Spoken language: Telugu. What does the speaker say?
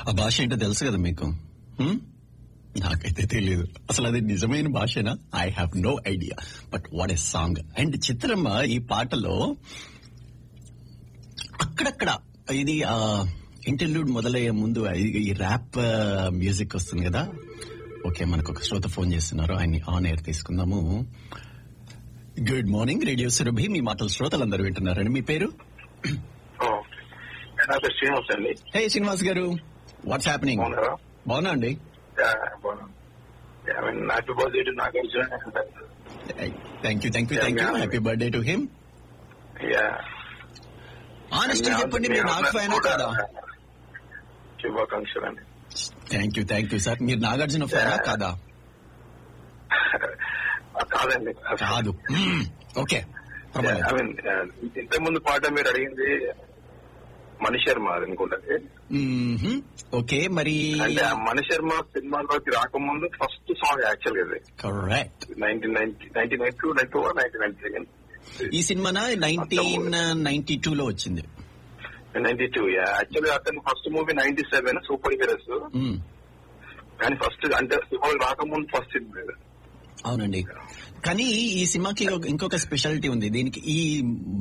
ఆ భాష ఏంటో తెలుసు కదా మీకు హ్మ్? నాకైతే తెలియదు అసలు అది నిజమైన భాషనా I have no idea but what a song and Chitramma ఈ పాటలో అక్కడక్కడ ఇది ఇంటర్వ్యూడ్ మొదలయ్యే ముందు ఈ- ఈ ర్యాప్ మ్యూజిక్ వస్తుంది కదా ఓకే మనకు ఒక శ్రోత ఫోన్ చేస్తున్నారు ఆయన్ని ఆన్ ఎయిర్ తీసుకుందాము గుడ్ మార్నింగ్ రేడియో సురభి మీ మాటలు శ్రోతలందరూ వింటున్నారండి మీ పేరు నా పేరు శ్రీనివాస్ అండి హే శ్రీనివాస్ గారు వాట్స్ హ్యాపెనింగ్ బాగున్నారా బాగున్నా అండి happy birthday to Nagarjuna thank you thank you thank you happy birthday to him honest చెప్పండి మీరు నాకు ఫ్యాన్ కాదా శుభాకాంక్షలు అండి thank you thank you sir మీరు నాగార్జున ఫ్యానా కాదా కాదండి కాదు ఓకే ఐ మీన్ ఇంతకు ముందు పాట మీరు అడిగింది మణి శర్మ అది అనుకుంటుంది ఓకే మరి అంటే ఆ మణి శర్మ సినిమాలోకి రాకముందు ఫస్ట్ సాంగ్ యాక్చువల్ ఇది correct nineteen ninety nineteen ninety two ninety four nineteen ninety second ఈ సినిమా నైన్టీన్ నైన్టీ టూ లో వచ్చింది నైన్టీ టూ యాక్చువల్గా అతను first movie ninety seven super heroes hmm. కానీ ఫస్ట్ అంటే సూపర్ రాకముందు ఫస్ట్ సినిమా ఇది. అవునండి కానీ ఈ సినిమాకి ఒక- ఇంకొక స్పెషాలిటీ ఉంది దీనికి ఈ